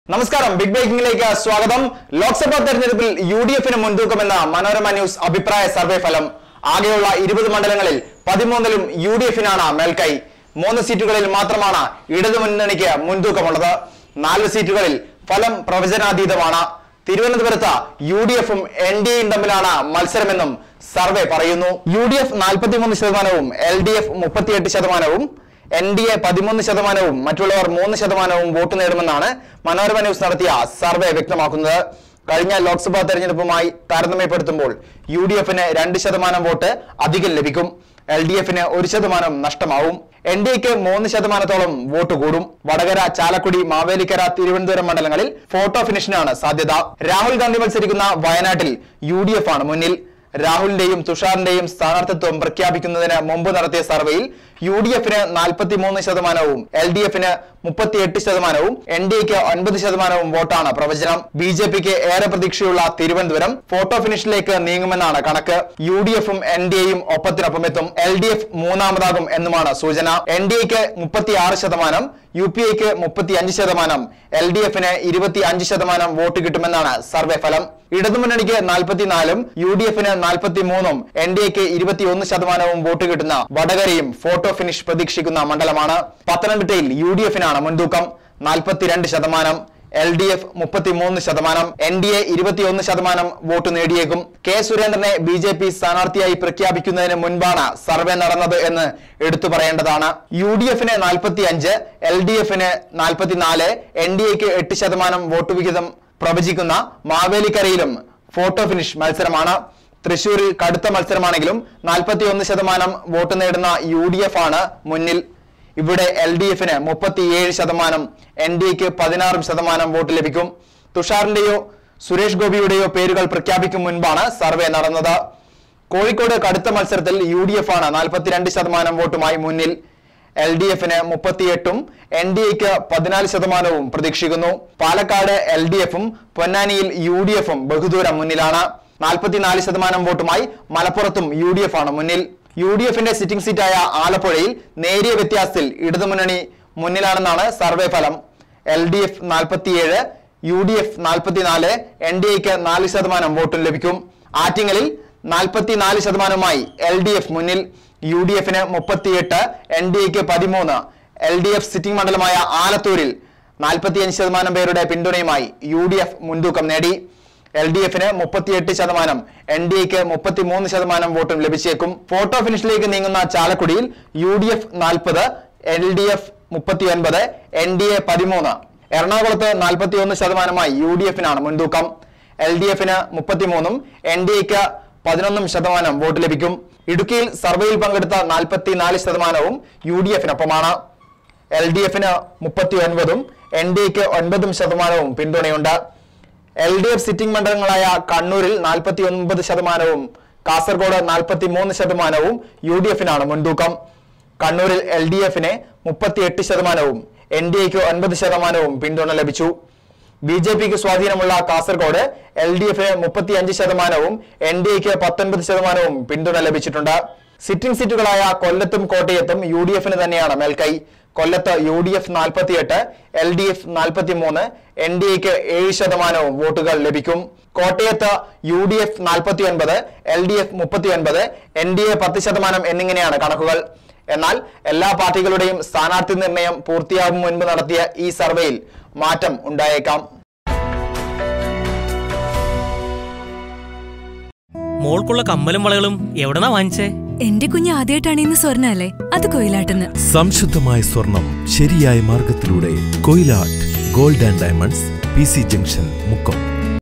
നമസ്കാരം ബിഗ് ബ്രേക്കിംഗിലേക്ക് സ്വാഗതം ലോക്സഭാ തെരഞ്ഞെടുപ്പിൽ യു ഡി എഫിന് മുൻതൂക്കമെന്ന മനോരമ ന്യൂസ് അഭിപ്രായ സർവേ ഫലം ആകെയുള്ള ഇരുപത് മണ്ഡലങ്ങളിൽ പതിമൂന്നിലും യു ഡി എഫിനാണ് മേൽക്കൈ മൂന്ന് സീറ്റുകളിൽ മാത്രമാണ് ഇടതുമുന്നണിക്ക് മുൻതൂക്കമുള്ളത് നാല് സീറ്റുകളിൽ ഫലം പ്രവചനാതീതമാണ് തിരുവനന്തപുരത്ത് യു ഡി എഫും എൻ ഡി എയും തമ്മിലാണ് മത്സരമെന്നും സർവേ പറയുന്നു യു ഡി എഫ് നാൽപ്പത്തിമൂന്ന് ശതമാനവും എൽ ഡി എഫ് മുപ്പത്തിയെട്ട് ശതമാനവും എൻ ഡി എ പതിമൂന്ന് ശതമാനവും മറ്റുള്ളവർ മൂന്ന് ശതമാനവും വോട്ട് നേടുമെന്നാണ് മനോരമ ന്യൂസ് നടത്തിയ സർവേ വ്യക്തമാക്കുന്നത് കഴിഞ്ഞ ലോക്സഭാ തെരഞ്ഞെടുപ്പുമായി താരതമ്യപ്പെടുത്തുമ്പോൾ യു ഡി എഫിന് രണ്ട് ശതമാനം വോട്ട് അധികം ലഭിക്കും എൽ ഡി എഫിന് ഒരു ശതമാനം നഷ്ടമാവും എൻ ഡി എക്ക് മൂന്ന് ശതമാനത്തോളം വോട്ട് കൂടും വടകര ചാലക്കുടി മാവേലിക്കര തിരുവനന്തപുരം മണ്ഡലങ്ങളിൽ ഫോട്ടോ ഫിനിഷിനാണ് സാധ്യത രാഹുൽ ഗാന്ധി മത്സരിക്കുന്ന വയനാട്ടിൽ യു ഡി എഫ് ആണ് മുന്നിൽ രാഹുലിന്റെയും തുഷാറിന്റെയും സ്ഥാനാർത്ഥിത്വം പ്രഖ്യാപിക്കുന്നതിന് മുമ്പ് നടത്തിയ സർവേയിൽ യു ഡി എഫിന് നാൽപ്പത്തി മൂന്ന് ശതമാനവും എൽ ഡി എഫിന് മുപ്പത്തിയെട്ട് ശതമാനവും എൻ ഡി എക്ക് ഒൻപത് ശതമാനവും വോട്ടാണ് പ്രവചനം ബി ജെ പിക്ക് ഏറെ പ്രതീക്ഷയുള്ള തിരുവനന്തപുരം ഫോട്ടോ ഫിനിഷിലേക്ക് നീങ്ങുമെന്നാണ് കണക്ക് യു ഡി എഫും എൻ ഡി എയും ഒപ്പത്തിനൊപ്പം എത്തും എൽ ഡി എഫ് മൂന്നാമതാകും എന്നുമാണ് സൂചന എൻ ഡി എക്ക് മുപ്പത്തി ആറ് ശതമാനം യു പി എക്ക് മുപ്പത്തി അഞ്ച് ശതമാനം എൽ ഡി എഫിന് ഇരുപത്തി അഞ്ച് ശതമാനം വോട്ട് കിട്ടുമെന്നാണ് സർവേ ഫലം ഇടതുമുന്നണിക്ക് നാൽപ്പത്തിനാലും യു ഡി എഫിന് നാൽപ്പത്തി മൂന്നും എൻ ഡി എക്ക് ഇരുപത്തിയൊന്ന് ശതമാനവും വോട്ട് കിട്ടുന്ന വടകരയും ഫോട്ടോ ഫിനിഷ് പ്രതീക്ഷിക്കുന്ന മണ്ഡലമാണ് പത്തനംതിട്ടയിൽ യു ഡി എഫിനാണ് മുൻതൂക്കം നാൽപ്പത്തിരണ്ട് ശതമാനം എൽ ഡി എഫ് മുപ്പത്തിമൂന്ന് ശതമാനം എൻ ഡി എ ഇരുപത്തിയൊന്ന് ശതമാനം വോട്ട് നേടിയേക്കും കെ സുരേന്ദ്രനെ ബി ജെ പി സ്ഥാനാർത്ഥിയായി പ്രഖ്യാപിക്കുന്നതിന് മുൻപാണ് സർവേ നടന്നത് എന്ന് എടുത്തു പറയേണ്ടതാണ് യു ഡി എഫിന് നാൽപ്പത്തി അഞ്ച് എൽ ഡി എഫിന് നാൽപ്പത്തിനാല് എൻ ഡി എക്ക് എട്ട് ശതമാനം വോട്ട് വിഹിതം പ്രവചിക്കുന്ന മാവേലിക്കരയിലും ഫോട്ടോ ഫിനിഷ് മത്സരമാണ് തൃശൂരിൽ കടുത്ത മത്സരമാണെങ്കിലും നാൽപ്പത്തി ഒന്ന് ശതമാനം വോട്ട് നേടുന്ന യു ഡി എഫ് ആണ് മുന്നിൽ ഇവിടെ എൽ ഡി എഫിന് മുപ്പത്തിയേഴ് ശതമാനം എൻ ഡി എക്ക് പതിനാറ് ശതമാനം വോട്ട് ലഭിക്കും തുഷാറിന്റെയോ സുരേഷ് ഗോപിയുടെയോ പേരുകൾ പ്രഖ്യാപിക്കും മുൻപാണ് സർവേ നടന്നത് കോഴിക്കോട് കടുത്ത മത്സരത്തിൽ യു ഡി എഫ് ആണ് നാൽപ്പത്തിരണ്ട് ശതമാനം വോട്ടുമായി മുന്നിൽ എൽ ഡി എഫിന് മുപ്പത്തിയെട്ടും എൻ ഡി എക്ക് പതിനാല് ശതമാനവും പ്രതീക്ഷിക്കുന്നു പാലക്കാട് എൽ ഡി എഫും പൊന്നാനിയിൽ യു ഡി എഫും ബഹുദൂരം മുന്നിലാണ് നാൽപ്പത്തിനാല് ശതമാനം വോട്ടുമായി മലപ്പുറത്തും യു ഡി എഫ് ആണ് മുന്നിൽ യു ഡി എഫിന്റെ സിറ്റിംഗ് സീറ്റായ ആലപ്പുഴയിൽ നേരിയ വ്യത്യാസത്തിൽ ഇടതുമുന്നണി മുന്നിലാണെന്നാണ് സർവേ ഫലം എൽ ഡി എഫ് നാൽപ്പത്തിയേഴ് യു ഡി എഫ് നാൽപ്പത്തിനാല് എൻ ഡി എക്ക് നാല് ശതമാനം വോട്ടും ലഭിക്കും ആറ്റിങ്ങലിൽ നാൽപ്പത്തിനാല് ശതമാനമായി എൽ ഡി എഫ് മുന്നിൽ യു ഡി എഫിന് മുപ്പത്തിയെട്ട് എൻ ഡി എക്ക് പതിമൂന്ന് എൽ ഡി എഫ് സിറ്റിംഗ് മണ്ഡലമായ ആലത്തൂരിൽ നാൽപ്പത്തിയഞ്ച് ശതമാനം പേരുടെ പിന്തുണയുമായി യു ഡി എഫ് മുൻതൂക്കം നേടി എൽ ഡി എഫിന് മുപ്പത്തിയെട്ട് ശതമാനം എൻ ഡി എക്ക് മുപ്പത്തിമൂന്ന് ശതമാനം വോട്ടും ലഭിച്ചേക്കും ഫോട്ടോ ഫിനിഷിലേക്ക് നീങ്ങുന്ന ചാലക്കുടിയിൽ യു ഡി എഫ് നാൽപ്പത് എൽ ഡി എഫ് മുപ്പത്തി ഒൻപത് എൻ ഡി എ പതിമൂന്ന് എറണാകുളത്ത് നാൽപ്പത്തിയൊന്ന് ശതമാനമായി യു ഡി എഫിനാണ് മുൻതൂക്കം എൽ ഡി എഫിന് മുപ്പത്തിമൂന്നും എൻ ഡി എക്ക് പതിനൊന്നും ശതമാനം വോട്ട് ലഭിക്കും ഇടുക്കിയിൽ സർവേയിൽ പങ്കെടുത്ത നാൽപ്പത്തിനാല് ശതമാനവും യു ഡി എഫിനൊപ്പമാണ് എൽ ഡി എഫിന് മുപ്പത്തി ഒൻപതും എൻ ഡി എക്ക് ഒൻപതും ശതമാനവും പിന്തുണയുണ്ട് എൽ ഡി എഫ് സിറ്റിംഗ് മണ്ഡലങ്ങളായ കണ്ണൂരിൽ നാൽപ്പത്തി ഒൻപത് ശതമാനവും കാസർഗോഡ് നാൽപ്പത്തി മൂന്ന് ശതമാനവും യു ഡി എഫിനാണ് മുൻതൂക്കം കണ്ണൂരിൽ എൽ ഡി എഫിന് മുപ്പത്തിയെട്ട് ശതമാനവും എൻ ഡി എക്ക് ഒൻപത് ശതമാനവും പിന്തുണ ലഭിച്ചു ബി ജെ പിക്ക് സ്വാധീനമുള്ള കാസർഗോഡ് എൽ ഡി എഫിന് മുപ്പത്തി അഞ്ച് ശതമാനവും എൻ ഡി എക്ക് പത്തൊൻപത് ശതമാനവും പിന്തുണ ലഭിച്ചിട്ടുണ്ട് സിറ്റിംഗ് സീറ്റുകളായ കൊല്ലത്തും കോട്ടയത്തും യു ഡി എഫിന് തന്നെയാണ് മേൽക്കൈ കൊല്ലത്ത് യു ഡി എഫ് നാൽപ്പത്തിയെട്ട് എൽ ഡി എഫ് നാൽപ്പത്തി മൂന്ന് എൻ ഡി എക്ക് ഏഴ് ശതമാനവും വോട്ടുകൾ ലഭിക്കും കോട്ടയത്ത് യു ഡി എഫ് നാൽപ്പത്തി ഒൻപത് എൽ ഡി എഫ് മുപ്പത്തി ഒൻപത് എൻ ഡി എ പത്ത് ശതമാനം എന്നിങ്ങനെയാണ് കണക്കുകൾ എന്നാൽ എല്ലാ പാർട്ടികളുടെയും സ്ഥാനാർത്ഥി നിർണയം പൂർത്തിയാകും മുൻപ് നടത്തിയ ഈ സർവേയിൽ മാറ്റം ഉണ്ടായേക്കാം മോൾക്കുള്ള കമ്മലും വളകളും എവിടെന്നാ വാങ്ങിച്ചേ എന്റെ കുഞ്ഞ് ആദ്യമായിട്ടാണ് ഇന്ന് സ്വർണ്ണ അല്ലേ അത് കൊയിലാട്ടെന്ന് സംശുദ്ധമായ സ്വർണം ശരിയായ മാർഗത്തിലൂടെ Koyilatt gold and diamonds P C junction Mukkam